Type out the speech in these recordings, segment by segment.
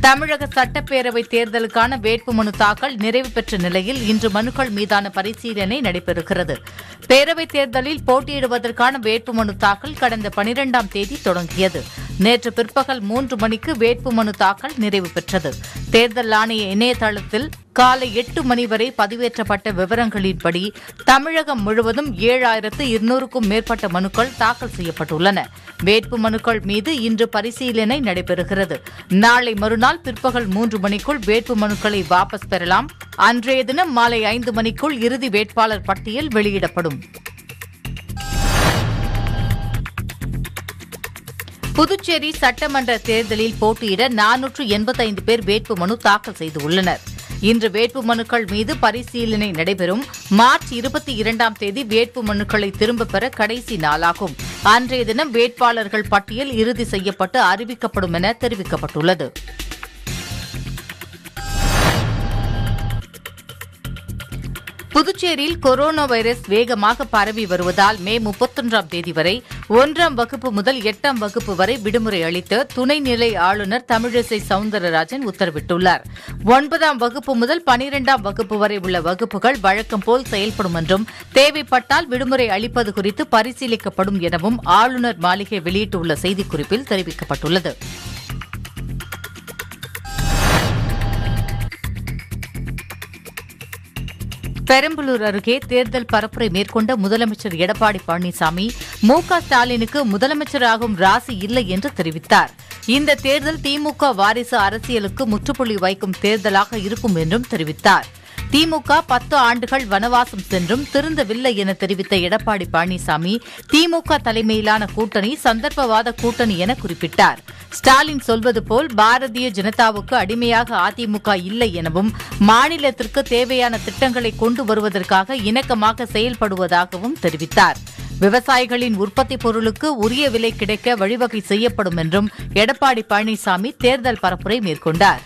தமிழக சட்டப்பேரவை தேர்தலுக்கான வேட்புமனு தாக்கல் நிறைவு பெற்ற நிலையில் இன்று மனுக்கள் மீதான பரிசீலனை நடைபெறுகிறது பேரவைத் தேர்தலில் போட்டியிடுவதற்கான வேட்புமனு தாக்கல் கடந்த பனிரெண்டாம் தேதி தொடங்கியது நேற்று பிற்பகல் மூன்று மணிக்கு வேட்புமனு தாக்கல் நிறைவு பெற்றது தேர்தல் ஆணைய இணையதளத்தில் காலை எட்டு மணி வரை பதிவேற்றப்பட்ட விவரங்களின்படி தமிழகம் முழுவதும் ஏழாயிரத்து இருநூறுக்கும் மேற்பட்ட மனுக்கள் தாக்கல் செய்யப்பட்டுள்ளன வேட்பு மனுக்கள் மீது இன்று பரிசீலனை நடைபெறுகிறது நாளை மறுநாள் பிற்பகல் மூன்று மணிக்குள் வேட்பு மனுக்களை வாபஸ் பெறலாம் அன்றைய தினம் மாலை ஐந்து மணிக்குள் இறுதி வேட்பாளர் பட்டியல் வெளியிடப்படும் புதுச்சேரி சட்டமன்ற தேர்தலில் போட்டியிட நானூற்று எண்பத்தைந்து பேர் வேட்புமனு தாக்கல் செய்துள்ளனர் இன்று வேட்புமனுக்கள் மீது பரிசீலனை நடைபெறும் மார்ச் இருபத்தி இரண்டாம் தேதி வேட்புமனுக்களை திரும்பப் பெற கடைசி நாளாகும் அன்றைய தினம் வேட்பாளர்கள் பட்டியல் இறுதி செய்யப்பட்டு அறிவிக்கப்படும் என தெரிவிக்கப்பட்டுள்ளது புதுச்சேரியில் கொரோனா வைரஸ் வேகமாக பரவி வருவதால் மே முப்பத்தொன்றாம் தேதி வரை ஒன்றாம் வகுப்பு முதல் எட்டாம் வகுப்பு வரை விடுமுறை அளித்து துணைநிலை ஆளுநர் தமிழிசை சவுந்தரராஜன் உத்தரவிட்டுள்ளார் ஒன்பதாம் வகுப்பு முதல் பனிரெண்டாம் வகுப்பு வரை உள்ள வகுப்புகள் வழக்கம் போல் செயல்படும் என்றும் தேவைப்பட்டால் விடுமுறை அளிப்பது குறித்து பரிசீலிக்கப்படும் எனவும் ஆளுநர் மாளிகை வெளியிட்டுள்ள செய்திக்குறிப்பில் தெரிவிக்கப்பட்டுள்ளது பெரம்பலூர் அருகே தேர்தல் பரப்புரை மேற்கொண்ட முதலமைச்சர் எடப்பாடி பழனிசாமி மு க ஸ்டாலினுக்கு முதலமைச்சராகும் ராசி இல்லை என்று தெரிவித்தார் இந்த தேர்தல் திமுக வாரிசு அரசியலுக்கு முற்றுப்புள்ளி வைக்கும் தேர்தலாக இருக்கும் என்றும் தெரிவித்தார் திமுக பத்து ஆண்டுகள் வனவாசம் சென்றும் திருந்தவில்லை என தெரிவித்த எடப்பாடி பழனிசாமி திமுக தலைமையிலான கூட்டணி சந்தர்ப்பவாத கூட்டணி என குறிப்பிட்டார் ஸ்டாலின் சொல்வது போல் பாரதிய ஜனதாவுக்கு அடிமையாக அதிமுக இல்லை எனவும் மாநிலத்திற்கு தேவையான திட்டங்களை கொண்டு வருவதற்காக இணக்கமாக செயல்படுவதாகவும் தெரிவித்தார் விவசாயிகளின் உற்பத்தி பொருளுக்கு உரிய விலை கிடைக்க வழிவகை செய்யப்படும் என்றும் எடப்பாடி பழனிசாமி தேர்தல் பரப்புரை மேற்கொண்டார்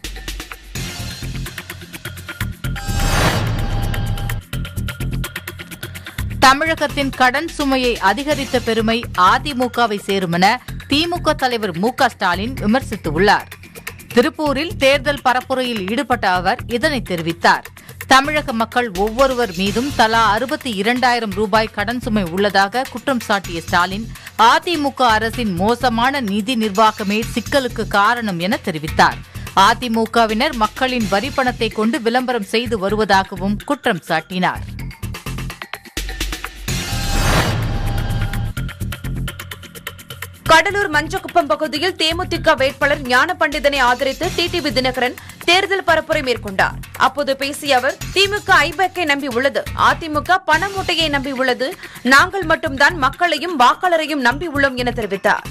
தமிழகத்தின் கடன் சுமையை அதிகரித்த பெருமை அதிமுகவை சேரும் என திமுக தலைவர் மு க ஸ்டாலின் விமர்சித்துள்ளார் திருப்பூரில் தேர்தல் பரப்புரையில் ஈடுபட்ட அவர் இதனை தெரிவித்தார் தமிழக மக்கள் ஒவ்வொருவர் மீதும் தலா அறுபத்தி இரண்டாயிரம் ரூபாய் கடன் சுமை உள்ளதாக குற்றம் சாட்டிய ஸ்டாலின் அதிமுக அரசின் மோசமான நிதி நிர்வாகமே சிக்கலுக்கு காரணம் என தெரிவித்தார் அதிமுகவினர் மக்களின் வரிப்பணத்தை கொண்டு விளம்பரம் செய்து வருவதாகவும் குற்றம் சாட்டினார் கடலூர் மஞ்சக்குப்பம் பகுதியில் தேமுதிக வேட்பாளர் ஞான பண்டிதனை ஆதரித்து டிடிவி தினகரன் தேர்தல் பரப்புரை மேற்கொண்டார் அப்போது பேசிய அவர் திமுக ஐபேக்கை நம்பி உள்ளது அதிமுக பண மூட்டையை நம்பி உள்ளது நாங்கள் மட்டும்தான் மக்களையும் வாக்காளரையும் நம்பி உள்ளோம் என தெரிவித்தார்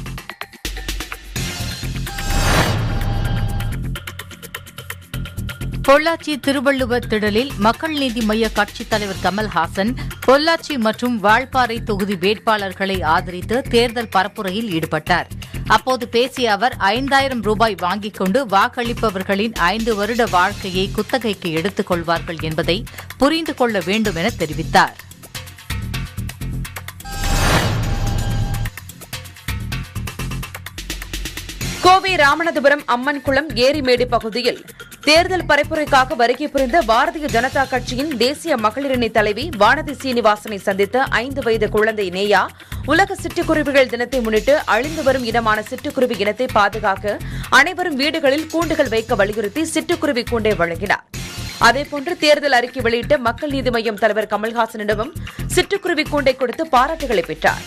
பொள்ளாச்சி திருவள்ளுவர் திடலில் மக்கள் நீதி மய்ய கட்சித் தலைவர் கமல்ஹாசன் பொள்ளாச்சி மற்றும் வால்பாறை தொகுதி வேட்பாளர்களை ஆதரித்து தேர்தல் பரப்புரையில் ஈடுபட்டார் அப்போது பேசிய அவர் ஐந்தாயிரம் ரூபாய் வாங்கிக் கொண்டு வாக்களிப்பவர்களின் ஐந்து வருட வாழ்க்கையை குத்தகைக்கு எடுத்துக் கொள்வார்கள் என்பதை புரிந்து கொள்ள வேண்டும் என தெரிவித்தார் கோவை ராமநாதபுரம் அம்மன் குளம் ஏரிமேடு பகுதியில் தேர்தல் பரப்புரைக்காக வருகை புரிந்த பாரதிய ஜனதா கட்சியின் தேசிய மகளிரணி தலைவி வானதி சீனிவாசனை சந்தித்த ஐந்து வயது குழந்தை நேயா உலக சிட்டுக்குருவிகள் தினத்தை முன்னிட்டு அழிந்து வரும் இனமான சிட்டுக்குருவி இனத்தை பாதுகாக்க அனைவரும் வீடுகளில் கூண்டுகள் வைக்க வலியுறுத்தி சிட்டுக்குருவி கூண்டை வழங்கினார் அதேபோன்று தேர்தல் அறிக்கை வெளியிட்ட மக்கள் நீதி மய்யம் தலைவர் கமல்ஹாசனிடமும் சிட்டுக்குருவி கூண்டை கொடுத்து பாராட்டுகளை பெற்றார்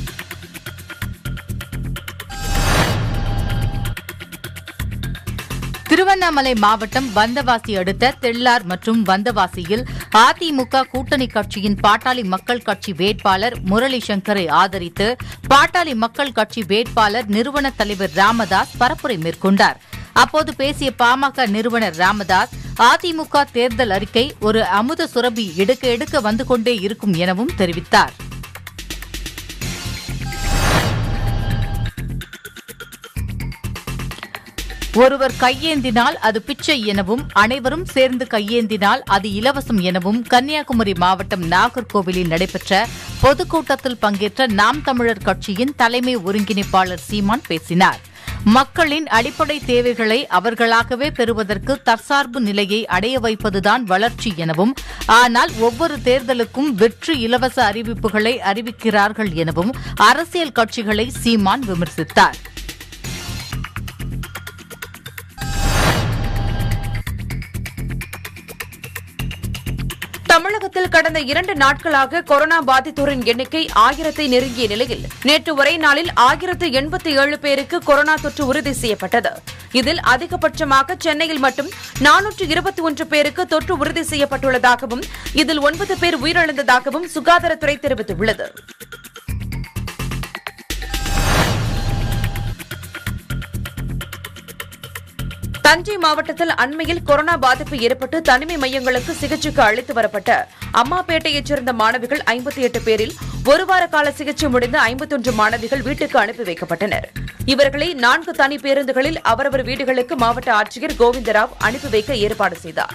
திருவண்ணாமலை மாவட்டம் வந்தவாசி அடுத்த தெள்ளார் மற்றும் வந்தவாசியில் அதிமுக கூட்டணி கட்சியின் பாட்டாளி மக்கள் கட்சி வேட்பாளர் முரளி சங்கரை ஆதரித்து பாட்டாளி மக்கள் கட்சி வேட்பாளர் நிறுவன தலைவர் ராமதாஸ் பரப்புரை மேற்கொண்டார் அப்போது பேசிய பாமக நிறுவனர் ராமதாஸ் அதிமுக தேர்தல் அறிக்கை ஒரு அமுத சுரபி எடுக்க எடுக்க வந்து கொண்டே இருக்கும் எனவும் தெரிவித்தார் ஒருவர் கையேந்தினால் அது பிச்சை எனவும் அனைவரும் சேர்ந்து கையேந்தினால் அது இலவசம் எனவும் கன்னியாகுமரி மாவட்டம் நாகர்கோவிலில் நடைபெற்ற பொதுக்கூட்டத்தில் பங்கேற்ற நாம் தமிழர் கட்சியின் தலைமை ஒருங்கிணைப்பாளர் சீமான் பேசினார் மக்களின் அடிப்படை தேவைகளை அவர்களாகவே பெறுவதற்கு தற்சார்பு நிலையை அடைய வைப்பதுதான் வளர்ச்சி எனவும் ஆனால் ஒவ்வொரு தேர்தலுக்கும் வெற்றி இலவச அறிவிப்புகளை அறிவிக்கிறார்கள் எனவும் அரசியல் கட்சிகளை சீமான் விமர்சித்தார் தமிழகத்தில் கடந்த இரண்டு நாட்களாக கொரோனா பாதித்தோரின் எண்ணிக்கை ஆயிரத்தை நெருங்கிய நிலையில் நேற்று ஒரே நாளில் ஆயிரத்து எண்பத்தி ஏழு பேருக்கு கொரோனா தொற்று உறுதி செய்யப்பட்டது இதில் அதிகபட்சமாக சென்னையில் மட்டும் நானூற்று இருபத்தி ஒன்று பேருக்கு தொற்று உறுதி செய்யப்பட்டுள்ளதாகவும் இதில் ஒன்பது பேர் உயிரிழந்ததாகவும் சுகாதாரத்துறை தெரிவித்துள்ளது தஞ்சை மாவட்டத்தில் அண்மையில் கொரோனா பாதிப்பு ஏற்பட்டு தனிமை மையங்களுக்கு சிகிச்சைக்கு அழைத்து வரப்பட்ட அம்மாப்பேட்டையைச் சேர்ந்த மாணவிகள் ஐம்பத்தி எட்டு பேரில் ஒரு வார கால சிகிச்சை முடிந்த ஐம்பத்தொன்று மாணவிகள் வீட்டுக்கு அனுப்பி வைக்கப்பட்டனர் இவர்களை நான்கு தனி பேருந்துகளில் அவரவர் வீடுகளுக்கு மாவட்ட ஆட்சியர் கோவிந்தராவ் அனுப்பி வைக்க ஏற்பாடு செய்தார்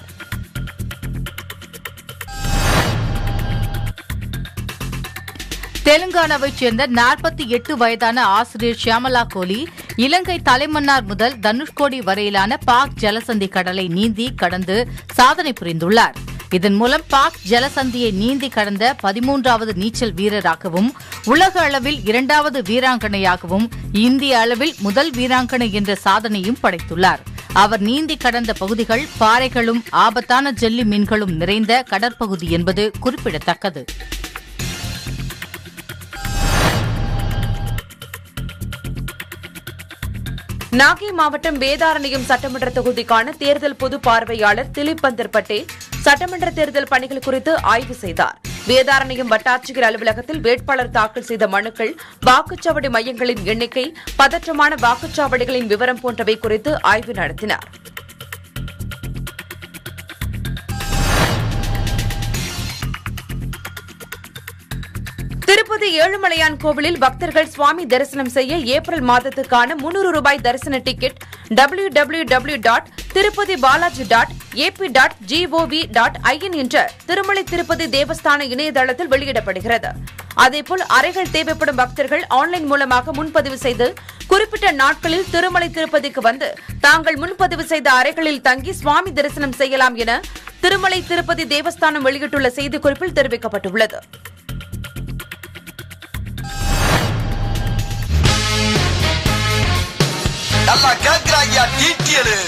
தெலுங்கானாவைச் சேர்ந்த நாற்பத்தி எட்டு வயதான ஆசிரியர் ஷியாமலா கோலி இலங்கை தலைமன்னார் முதல் தனுஷ்கோடி வரையிலான பாக் ஜலசந்தி கடலை நீந்தி கடந்து சாதனை புரிந்துள்ளார் இதன் மூலம் பாக் ஜலசந்தியை நீந்தி கடந்த பதிமூன்றாவது நீச்சல் வீரராகவும் உலக அளவில் இரண்டாவது வீராங்கனையாகவும் இந்திய அளவில் முதல் வீராங்கனை என்ற சாதனையும் படைத்துள்ளார் அவர் நீந்தி கடந்த பகுதிகள் பாறைகளும் ஆபத்தான ஜெல்லி மீன்களும் நிறைந்த கடற்பகுதி என்பது குறிப்பிடத்தக்கது நாகை மாவட்டம் வேதாரண்யம் சட்டமன்ற தொகுதிக்கான தேர்தல் பொது பார்வையாளர் திலீப் பந்தர் பட்டேல் சட்டமன்ற தேர்தல் பணிகள் குறித்து ஆய்வு செய்தார் வேதாரண்யம் வட்டாட்சியர் அலுவலகத்தில் வேட்பாளர் தாக்கல் செய்த மனுக்கள் வாக்குச்சாவடி மையங்களின் எண்ணிக்கை பதற்றமான வாக்குச்சாவடிகளின் விவரம் போன்றவை குறித்து ஆய்வு நடத்தினார் திருப்பதி ஏழுமலையான் கோவிலில் பக்தர்கள் சுவாமி தரிசனம் செய்ய ஏப்ரல் மாதத்துக்கான முன்னூறு ரூபாய் தரிசன ticket W W W dot Tirupati Balaji dot AP dot GOV dot IN என்ற திருமலை திருப்பதி தேவஸ்தான இணையதளத்தில் வெளியிடப்படுகிறது அதேபோல் அறைகள் தேவைப்படும் பக்தர்கள் ஆன்லைன் மூலமாக முன்பதிவு செய்து குறிப்பிட்ட நாட்களில் திருமலை திருப்பதிக்கு வந்து தாங்கள் முன்பதிவு செய்த அறைகளில் தங்கி சுவாமி தரிசனம் செய்யலாம் என திருமலை திருப்பதி தேவஸ்தானம் வெளியிட்டுள்ள செய்திக்குறிப்பில் தெரிவிக்கப்பட்டுள்ளது நல்லா கேட்கிறாங்க டீட்டியலு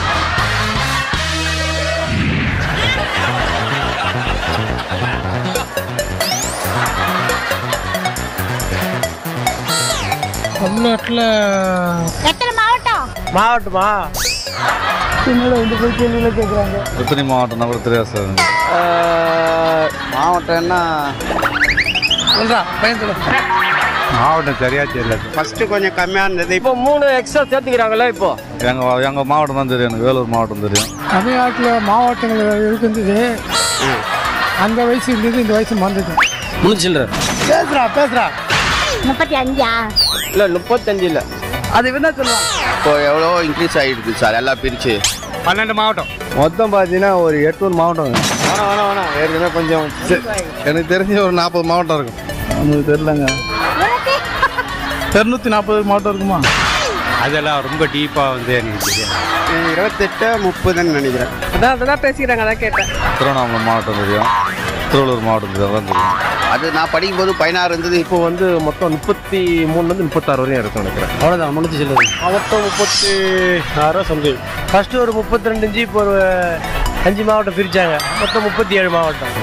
தமிழ்நாட்டில் எத்தனை மாவட்டம் மாவட்டமா என்னோட இந்த போய் கேள்வியில் கேட்குறாங்க எத்தனை மாவட்டம் கூட தெரியாது சார் மாவட்டம்னா சொல்றா பையன் சொல்லு மாவட்டம் சரியா தெரியல ஃபர்ஸ்ட் கொஞ்சம் கம்மியாக இருந்தது இப்போ மூணு எக்ஸ்ட்ரா சேர்த்துக்கிறாங்களே இப்போ எங்கள் எங்கள் மாவட்டம் தான் தெரியும் எனக்கு வேலூர் மாவட்டம் தெரியும் தமிழ்நாட்டில் மாவட்டங்கள் இருக்கின்றது அந்த வயசு இருந்தது இந்த வயசு மறந்துது முடிச்சில்ற பேசுறா பேசுறா முப்பத்தி அஞ்சா இல்லை முப்பத்தஞ்சு இல்லை அது என்ன சொல்லுவாங்க இப்போ எவ்வளோ இன்க்ரீஸ் ஆகிடுது சார் எல்லாம் பிரித்து பன்னெண்டு மாவட்டம் மொத்தம் பார்த்தீங்கன்னா ஒரு எட்நூறு மாவட்டம் வேணாம் வேணாம் வேணாம் ஏற்கனவே கொஞ்சம் எனக்கு தெரிஞ்ச ஒரு நாற்பது மாவட்டம் இருக்கும் நமக்கு தெரியலங்க இரநூத்தி நாற்பது மாவட்டம் இருக்குமா அதெல்லாம் ரொம்ப டீப்பாக வந்து எனக்கு தெரியும் இருபத்தெட்டு முப்பதுன்னு நினைக்கிறேன் அதான் அதான் பேசிக்கிறாங்க அதான் கேட்டேன் திருவண்ணாமலை மாவட்டம் தெரியும் திருவள்ளூர் மாவட்டம் தெரியும் அதான் தெரியும் அது நான் படிக்கும்போது பதினாறு இருந்தது இப்போ இப்போ வந்து மொத்தம் முப்பத்தி மூணுலேருந்து முப்பத்தாறு வரையும் இருக்கும் நினைக்கிறேன் அவ்வளோதான் முடிஞ்சு சொல்லுது மாவட்டம் முப்பத்தி ஆறு சம்திங் ஃபர்ஸ்ட் ஒரு முப்பத்தி ரெண்டு இஞ்சி இப்போ ஒரு அஞ்சு மாவட்டம் பிரிச்சாங்க மொத்தம் முப்பத்தி ஏழு மாவட்டம்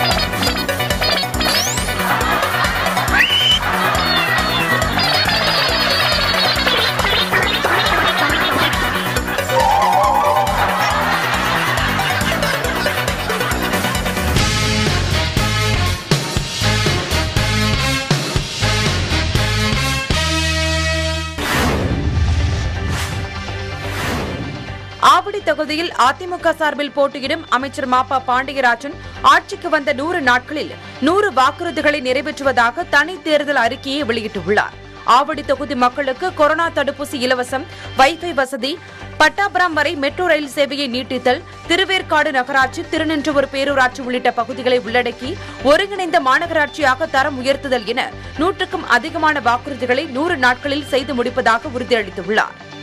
ஆவடி தொகுதியில் அதிமுக சார்பில் போட்டியிடும் அமைச்சர் மாப்பா பாண்டியராஜன் ஆட்சிக்கு வந்த நூறு நாட்களில் நூறு வாக்குறுதிகளை நிறைவேற்றுவதாக தனி தேர்தல் அறிக்கையை வெளியிட்டுள்ளார் ஆவடி தொகுதி மக்களுக்கு கொரோனா தடுப்பூசி இலவசம் வைஃபை வசதி பட்டாபுரம் வரை மெட்ரோ ரயில் சேவையை நீட்டித்தல் திருவேற்காடு நகராட்சி திருநின்றவூர் பேரூராட்சி உள்ளிட்ட பகுதிகளை உள்ளடக்கி ஒருங்கிணைந்த மாநகராட்சியாக தரம் உயர்த்துதல் என நூற்றுக்கும் அதிகமான வாக்குறுதிகளை நூறு நாட்களில் செய்து முடிப்பதாக உறுதியளித்துள்ளார்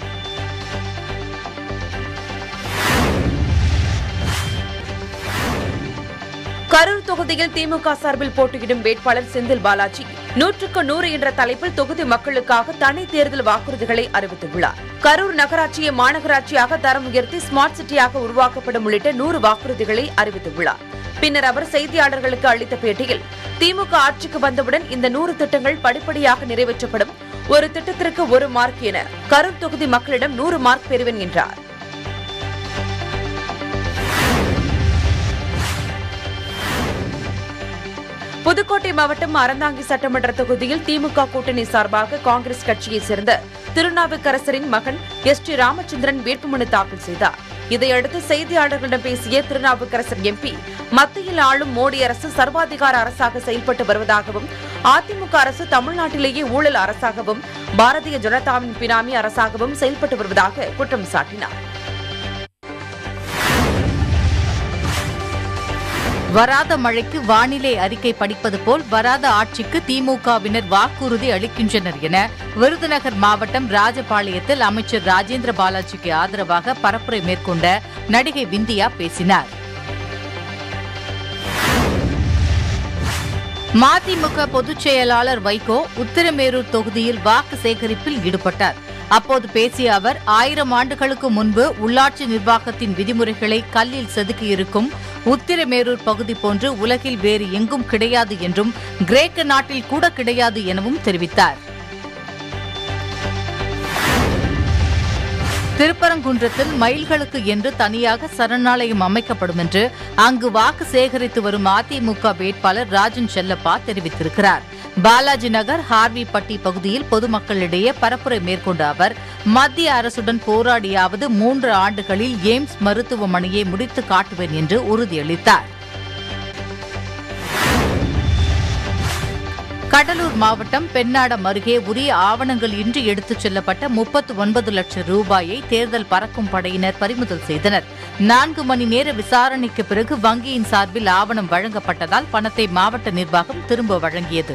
கரூர் தொகுதியில் திமுக சார்பில் போட்டியிடும் வேட்பாளர் செந்தில் பாலாஜி நூற்றுக்கு நூறு என்ற தலைப்பில் தொகுதி மக்களுக்காக தனி தேர்தல் வாக்குறுதிகளை அறிவித்துள்ளார் கரூர் நகராட்சியை மாநகராட்சியாக தரம் உயர்த்தி ஸ்மார்ட் சிட்டியாக உருவாக்கப்படும் உள்ளிட்ட நூறு வாக்குறுதிகளை அறிவித்துள்ளார் பின்னர் அவர் செய்தியாளர்களுக்கு அளித்த பேட்டியில் திமுக ஆட்சிக்கு வந்தவுடன் இந்த நூறு திட்டங்கள் படிப்படியாக நிறைவேற்றப்படும் ஒரு திட்டத்திற்கு ஒரு மார்க் என கரூர் தொகுதி மக்களிடம் நூறு மார்க் பெறுவேன் என்றார் புதுக்கோட்டை மாவட்டம் அறந்தாங்கி சட்டமன்ற தொகுதியில் திமுக கூட்டணி சார்பாக காங்கிரஸ் கட்சியைச் சேர்ந்த திருநாவுக்கரசரின் மகன் எஸ் டி ராமச்சந்திரன் வேட்புமனு தாக்கல் செய்தார் இதையடுத்து செய்தியாளர்களிடம் பேசிய திருநாவுக்கரசர் எம்பி மத்தியில் ஆளும் மோடி அரசு சர்வாதிகார அரசாக செயல்பட்டு வருவதாகவும் அதிமுக அரசு தமிழ்நாட்டிலேயே ஊழல் அரசாகவும் பாரதிய ஜனதாவின் பினாமி அரசாகவும் செயல்பட்டு வருவதாக குற்றம் சாட்டினார் வராத மழைக்கு வானிலை அறிக்கை படிப்பது போல் வராத ஆட்சிக்கு திமுகவினர் வாக்குறுதி அளிக்கின்றனர் என விருதுநகர் மாவட்டம் ராஜபாளையத்தில் அமைச்சர் ராஜேந்திர பாலாஜிக்கு ஆதரவாக பரப்புரை மேற்கொண்ட நடிகை விந்தியா பேசினார் மதிமுக பொதுச் செயலாளர் வைகோ உத்திரமேரூர் தொகுதியில் வாக்கு சேகரிப்பில் ஈடுபட்டார் அப்போது பேசிய அவர் ஆயிரம் ஆண்டுகளுக்கு முன்பு உள்ளாட்சி நிர்வாகத்தின் விதிமுறைகளை கல்லில் செதுக்கியிருக்கும் உத்திரமேரூர் பகுதி போன்று உலகில் வேறு எங்கும் கிடையாது என்றும் கிரேக்க நாட்டில் கூட கிடையாது எனவும் தெரிவித்தார் திருப்பரங்குன்றத்தில் மயில்களுக்கு என்று தனியாக சரணாலயம் அமைக்கப்படும் என்று அங்கு வாக்கு சேகரித்து வரும் அதிமுக வேட்பாளர் ராஜன் செல்லப்பா தெரிவித்திருக்கிறார் பாலாஜி நகர் ஹார்விப்பட்டி பகுதியில் பொதுமக்களிடையே பரப்புரை மேற்கொண்ட அவர் மத்திய அரசுடன் போராடியாவது மூன்று ஆண்டுகளில் எய்ம்ஸ் மருத்துவமனையை முடித்து காட்டுவேன் என்று உறுதியளித்தார் கடலூர் மாவட்டம் பெண்ணாடம் அருகே உரிய ஆவணங்கள் இன்றி எடுத்துச் செல்லப்பட்ட முப்பத்து ஒன்பது லட்சம் ரூபாயை தேர்தல் பறக்கும் படையினர் பறிமுதல் செய்தனர் நான்கு மணி நேர விசாரணைக்கு பிறகு வங்கியின் சார்பில் ஆவணம் வழங்கப்பட்டதால் பணத்தை மாவட்ட நிர்வாகம் திரும்ப வழங்கியது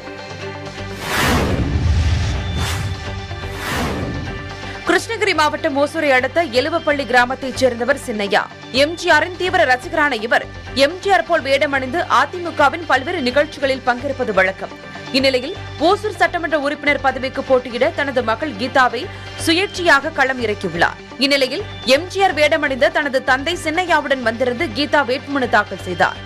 கிருஷ்ணகிரி மாவட்டம் ஓசூரை அடுத்த எலுவப்பள்ளி கிராமத்தைச் சேர்ந்தவர் சின்னையா எம்ஜிஆரின் தீவிர ரசிகரான இவர் எம்ஜிஆர் போல் வேடமணிந்து அதிமுகவின் பல்வேறு நிகழ்ச்சிகளில் பங்கேற்பது வழக்கம் இந்நிலையில் ஓசூர் சட்டமன்ற உறுப்பினர் பதவிக்கு போட்டியிட தனது மகள் கீதாவை சுயேட்சையாக களம் இறக்கியுள்ளார் இந்நிலையில் எம்ஜிஆர் வேடமணிந்த தனது தந்தை சின்னையாவுடன் வந்திருந்து கீதா வேட்புமனு தாக்கல் செய்தார்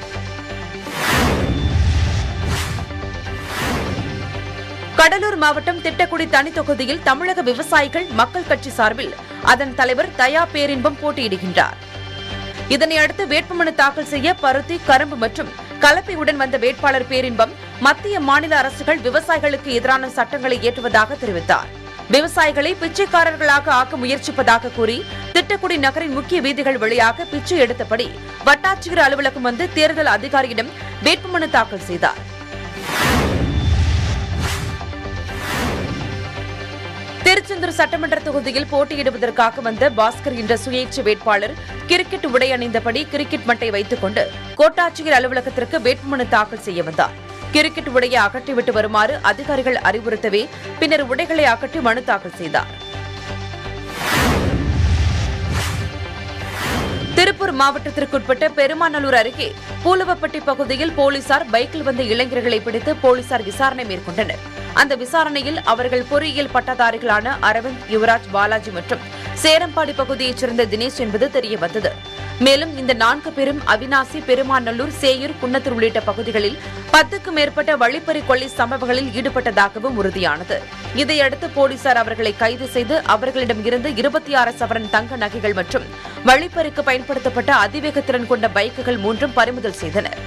கடலூர் மாவட்டம் திட்டக்குடி தனி தொகுதியில் தமிழக விவசாயிகள் மக்கள் கட்சி சார்பில் அதன் தலைவர் தயா பேரின்பம் போட்டியிடுகின்றார் இதனையடுத்து வேட்புமனு தாக்கல் செய்ய பருத்தி கரும்பு மற்றும் கலப்பையுடன் வந்த வேட்பாளர் பேரின்பம் மத்திய மாநில அரசுகள் விவசாயிகளுக்கு எதிரான சட்டங்களை ஏற்றுவதாக தெரிவித்தார் விவசாயிகளை பிச்சைக்காரர்களாக ஆக்க முயற்சிப்பதாக கூறி திட்டக்குடி நகரின் முக்கிய வீதிகள் வழியாக பிச்சை எடுத்தபடி வட்டாட்சியர் அலுவலகம் வந்து தேர்தல் அதிகாரியிடம் வேட்புமனு தாக்கல் செய்தார் திருச்செந்தூர் சட்டமன்ற தொகுதியில் போட்டியிடுவதற்காக வந்த பாஸ்கர் என்ற சுயேட்சை வேட்பாளர் கிரிக்கெட் உடை அணிந்தபடி கிரிக்கெட் மட்டை வைத்துக் கொண்டு கோட்டாட்சியர் அலுவலகத்திற்கு வேட்புமனு தாக்கல் செய்ய வந்தார் கிரிக்கெட் உடையை அகற்றிவிட்டு வருமாறு அதிகாரிகள் அறிவுறுத்தவே பின்னர் உடைகளை அகற்றி மனு தாக்கல் செய்தார் திருப்பூர் மாவட்டத்திற்குட்பட்ட பெருமாநல்லூர் அருகே பூலுவப்பட்டி பகுதியில் போலீசார் பைக்கில் வந்த இளைஞர்களை பிடித்து போலீசார் விசாரணை மேற்கொண்டனர் அந்த விசாரணையில் அவர்கள் பொறியியல் பட்டதாரிகளான அரவிந்த் யுவராஜ் பாலாஜி மற்றும் சேரம்பாடி பகுதியைச் சேர்ந்த தினேஷ் என்பது தெரியவந்தது மேலும் இந்த நான்கு பேரும் அவினாசி பெருமாநல்லூர் சேயூர் குன்னத்தூர் உள்ளிட்ட பகுதிகளில் பத்துக்கும் மேற்பட்ட வழிப்பறி கொள்ளை சம்பவங்களில் ஈடுபட்டதாகவும் உறுதியானது இதையடுத்து போலீசார் அவர்களை கைது செய்து அவர்களிடம் இருந்து இருபத்தி ஆறு சவரன் தங்க நகைகள் மற்றும் வழிப்பறிக்கு பயன்படுத்தப்பட்ட அதிவேக திறன் கொண்ட பைக்குகள் மூன்றும் பறிமுதல் செய்தனர்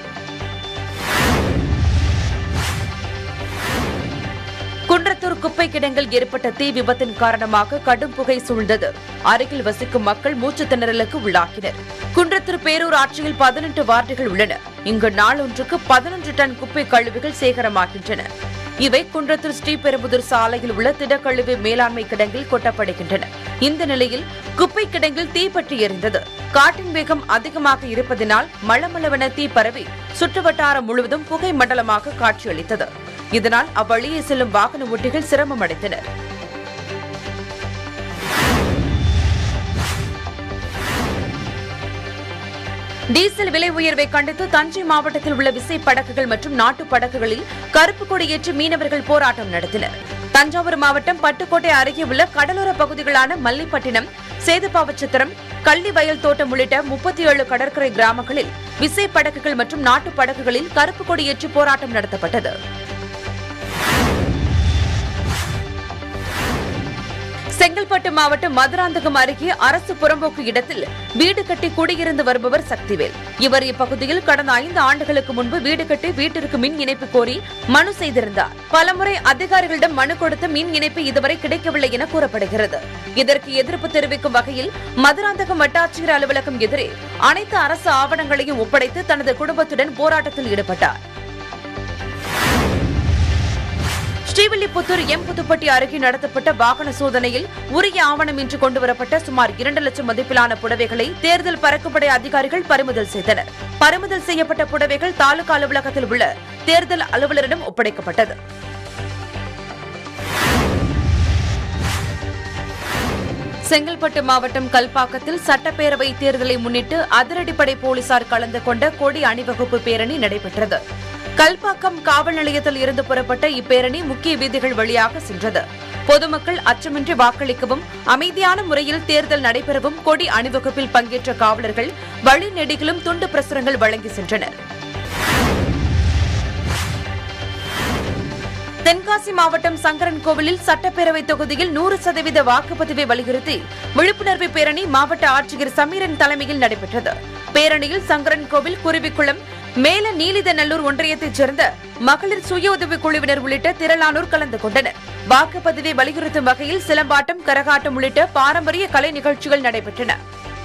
குன்றத்தூர் குப்பை கிடங்கில் ஏற்பட்ட தீ விபத்தின் காரணமாக கடும் புகை சூழ்ந்தது அருகில் வசிக்கும் மக்கள் மூச்சு திணறலுக்கு உள்ளாகினர் குன்றத்தூர் பேரூர் ஆட்சியில் பதினெட்டு வார்டுகள் உள்ளன இங்கு நாளொன்றுக்கு பதினொன்று டன் குப்பை கழிவுகள் சேகரமாகின்றன இவை குன்றத்தூர் ஸ்ரீபெரும்புதூர் சாலையில் உள்ள திடக்கழிவு மேலாண்மை கிடங்கில் கொட்டப்படுகின்றன இந்த நிலையில் குப்பை கிடங்கில் தீப்பற்றி எரிந்தது காற்றின் வேகம் அதிகமாக இருப்பதனால் மளமளவென தீ பரவி சுற்றுவட்டாரம் முழுவதும் புகை மண்டலமாக காட்சியளித்தது இதனால் அவ்வழியே செல்லும் வாகன ஓட்டிகள் சிரமம் அடைந்தனர் டீசல் விலை உயர்வை கண்டித்து தஞ்சை மாவட்டத்தில் உள்ள விசை படகுகள் மற்றும் நாட்டு படகுகளில் கருப்பு கொடி ஏற்றி மீனவர்கள் போராட்டம் நடத்தினர் தஞ்சாவூர் மாவட்டம் பட்டுக்கோட்டை அருகே உள்ள கடலோர பகுதிகளான மல்லிப்பட்டினம் சேதுபாவச்சத்திரம் கள்ளி வயல் தோட்டம் உள்ளிட்ட முப்பத்தி ஏழு கடற்கரை கிராமங்களில் விசை படகுகள் மற்றும் நாட்டு படகுகளில் கருப்பு கொடி ஏற்றி போராட்டம் நடத்தப்பட்டது செங்கல்பட்டு மாவட்டம் மதுராந்தகம் அருகே அரசு புறம்போக்கு இடத்தில் வீடு கட்டி குடியிருந்து வருபவர் சக்திவேல் இவர் இப்பகுதியில் கடந்த ஐந்து ஆண்டுகளுக்கு முன்பு வீடு கட்டி வீட்டிற்கு மின் இணைப்பு கோரி மனு செய்திருந்தார் பலமுறை அதிகாரிகளிடம் மனு கொடுத்து மின் இணைப்பு இதுவரை கிடைக்கவில்லை என கூறப்படுகிறது இதற்கு எதிர்ப்பு தெரிவிக்கும் வகையில் மதுராந்தகம் வட்டாட்சியர் அலுவலகம் எதிரே அனைத்து அரசு ஆவணங்களையும் ஒப்படைத்து தனது குடும்பத்துடன் போராட்டத்தில் ஈடுபட்டார் ஸ்ரீவில்லிபுத்தூர் எம் புதுப்பட்டி அருகே நடத்தப்பட்ட வாகன சோதனையில் உரிய ஆவணமின்றி கொண்டுவரப்பட்ட சுமார் இரண்டு லட்சம் மதிப்பிலான புடவைகளை தேர்தல் பறக்குப்படை அதிகாரிகள் பறிமுதல் செய்தனர் பறிமுதல் செய்யப்பட்ட புடவைகள் தாலுகா அலுவலகத்தில் உள்ள தேர்தல் அலுவலரிடம் ஒப்படைக்கப்பட்டது செங்கல்பட்டு மாவட்டம் கல்பாக்கத்தில் சட்டப்பேரவை தேர்தலை முன்னிட்டு அதிரடிப்படை போலீசார் கலந்து கொண்ட கொடி அணிவகுப்பு பேரணி நடைபெற்றது கல்பாக்கம் காவல் நிலையத்தில் இருந்து புறப்பட்ட இப்பேரணி முக்கிய வீதிகள் வழியாக சென்றது பொதுமக்கள் அச்சமின்றி வாக்களிக்கவும் அமைதியான முறையில் தேர்தல் நடைபெறவும் கொடி அணிவகுப்பில் பங்கேற்ற காவலர்கள் வழி நெடுகிலும் துண்டு பிரசுரங்கள் வழங்கி சென்றனர் தென்காசி மாவட்டம் சங்கரன் கோவிலில் சட்டப்பேரவை தொகுதியில் நூறு சதவீத வாக்குப்பதிவை வலியுறுத்தி விழிப்புணர்வு பேரணி மாவட்ட ஆட்சியர் சமீரன் தலைமையில் நடைபெற்றது பேரணியில் சங்கரன் கோவில் குருவிக்குளம் மேல நீலிதநல்லூர் ஒன்றியத்தைச் சேர்ந்த மகளிர் சுய உதவிக் குழுவினர் உள்ளிட்ட திரளானோர் கலந்து கொண்டனர் வாக்குப்பதிவை வலியுறுத்தும் வகையில் சிலம்பாட்டம் கரகாட்டம் உள்ளிட்ட பாரம்பரிய கலை நிகழ்ச்சிகள் நடைபெற்றன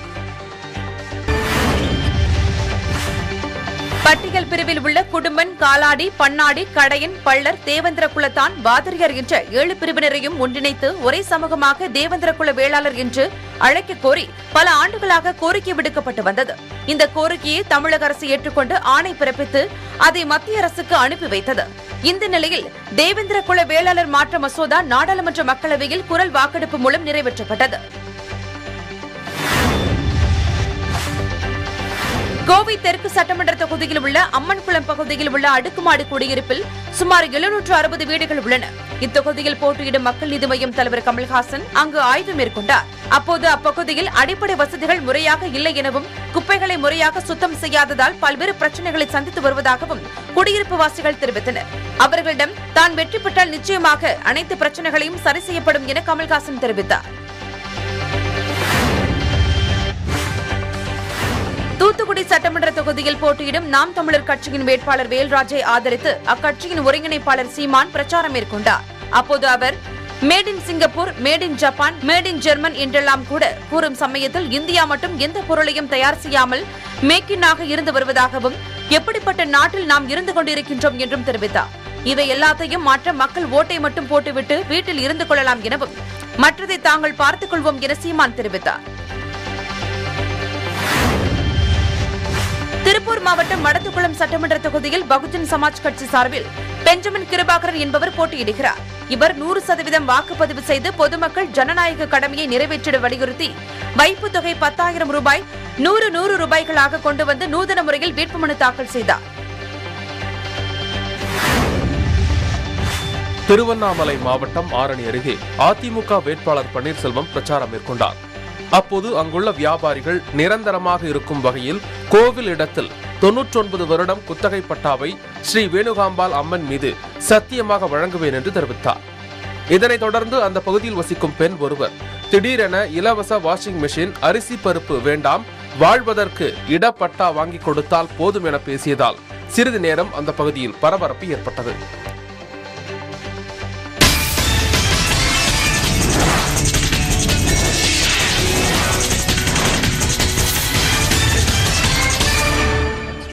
பட்டியல் பிரிவில் உள்ள குடும்பன் காலாடி பன்னாடி கடையன் பள்ளர் தேவேந்திர குலத்தான் வாதிரியார் என்ற ஏழு பிரிவினரையும் ஒன்றிணைத்து ஒரே சமூகமாக தேவேந்திர குல வேளாளர் என்று அழைக்க கோரி பல ஆண்டுகளாக கோரிக்கை விடுக்கப்பட்டு வந்தது இந்த கோரிக்கையை தமிழக அரசு ஏற்றுக்கொண்டு ஆணை பிறப்பித்து அதை மத்திய அரசுக்கு அனுப்பி வைத்தது இந்த நிலையில் தேவேந்திர குல வேளாளர் மாற்ற மசோதா நாடாளுமன்ற மக்களவையில் குரல் வாக்கெடுப்பு மூலம் நிறைவேற்றப்பட்டது கோவை தெற்கு சட்டமன்ற தொகுதியில் உள்ள அம்மன்குளம் பகுதியில் உள்ள அடுக்குமாடி குடியிருப்பில் சுமார் எழுநூற்று அறுபது வீடுகள் உள்ளன இத்தொகுதியில் போட்டியிடும் மக்கள் நீதி மய்யம் தலைவர் கமல்ஹாசன் அங்கு ஆய்வு மேற்கொண்டார் அப்போது அப்பகுதியில் அடிப்படை வசதிகள் முறையாக இல்லை எனவும் குப்பைகளை முறையாக சுத்தம் செய்யாததால் பல்வேறு பிரச்சனைகளை சந்தித்து வருவதாகவும் குடியிருப்பு வாசிகள் தெரிவித்தனர் அவர்களிடம் தான் வெற்றி பெற்றால் நிச்சயமாக அனைத்து பிரச்சனைகளையும் சரி செய்யப்படும் என கமல்ஹாசன் தெரிவித்தார் தூத்துக்குடி சட்டமன்ற தொகுதியில் போட்டியிடும் நாம் தமிழர் கட்சியின் வேட்பாளர் வேல்ராஜை ஆதரித்து அக்கட்சியின் ஒருங்கிணைப்பாளர் சீமான் பிரச்சாரம் மேற்கொண்டார் அப்போது அவர் made in Singapore made in Japan made in German என்றெல்லாம் கூட கூறும் சமயத்தில் இந்தியா மட்டும் எந்த பொருளையும் தயார் செய்யாமல் மேக்கினாக இருந்து வருவதாகவும் எப்படிப்பட்ட நாட்டில் நாம் இருந்து கொண்டிருக்கின்றோம் என்றும் தெரிவித்தார் இவை எல்லாத்தையும் மாற்ற மக்கள் ஓட்டை மட்டும் போட்டுவிட்டு வீட்டில் இருந்து கொள்ளலாம் எனவும் மற்றதை தாங்கள் பார்த்துக் கொள்வோம் என சீமான் தெரிவித்தார் திருப்பூர் மாவட்டம் மடத்துக்குளம் சட்டமன்ற தொகுதியில் பகுஜன் சமாஜ் கட்சி சார்பில் பெஞ்சமின் கிருபாகரன் என்பவர் போட்டியிடுகிறார் இவர் நூறு சதவீதம் வாக்குப்பதிவு செய்து பொதுமக்கள் ஜனநாயக கடமையை நிறைவேற்றிட வலியுறுத்தி வைப்பு தொகை பத்தாயிரம் ரூபாய் நூறு நூறு ரூபாய்களாக கொண்டு வந்து நூதன முறையில் வேட்புமனு தாக்கல் செய்தார் திருவண்ணாமலை மாவட்டம் ஆரணி அருகே அதிமுக வேட்பாளர் பன்னீர்செல்வம் பிரச்சாரம் மேற்கொண்டார் அப்போது அங்குள்ள வியாபாரிகள் நிரந்தரமாக இருக்கும் வகையில் கோவில் இடத்தில் தொன்னூற்றொன்பது வருடம் குத்தகை பட்டாவை ஸ்ரீ வேணுகாம்பாள் அம்மன் மீது சத்தியமாக வழங்குவேன் என்று தெரிவித்தார் இதனைத் தொடர்ந்து அந்த பகுதியில் வசிக்கும் பெண் ஒருவர் திடீரென இலவச வாஷிங் மெஷின் அரிசி பருப்பு வேண்டாம் வாழ்வதற்கு இடப்பட்டா வாங்கி கொடுத்தால் போதும் என பேசியதால் சிறிது நேரம் அந்த பகுதியில் பரபரப்பு ஏற்பட்டது